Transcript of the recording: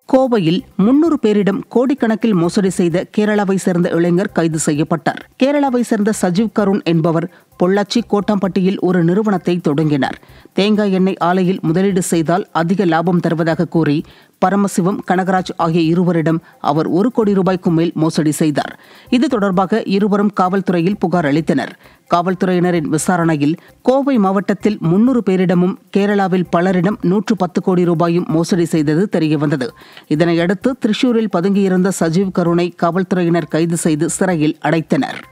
கோவையில் முன்னூறு பேரிடம் கோடிக்கணக்கில் மோசடி செய்த கேரளாவை சேர்ந்த இளைஞர் கைது செய்யப்பட்டார் கேரளாவை சேர்ந்த சஜீவ் கருண் என்பவர் பொள்ளாச்சி கோட்டாம்பட்டியில் ஒரு நிறுவனத்தை தொடங்கினார் தேங்காய் எண்ணெய் ஆலையில் முதலீடு செய்தால் அதிக லாபம் தருவதாக கூறி பரமசிவம் கனகராஜ் ஆகிய இருவரிடம் அவர் ஒரு கோடி ரூபாய்க்கும் மேல் மோசடி செய்தார் இது தொடர்பாக இருவரும் காவல்துறையில் புகார் அளித்தனர் காவல்துறையினரின் விசாரணையில் கோவை மாவட்டத்தில் முன்னூறு பேரிடமும் கேரளாவில் பலரிடம் நூற்று பத்து கோடி ரூபாயும் மோசடி செய்தது தெரியவந்தது இதனையடுத்து திரிஷூரில் பதுங்கியிருந்த சஜீவ் கருணை காவல்துறையினர் கைது செய்து சிறையில் அடைத்தனர்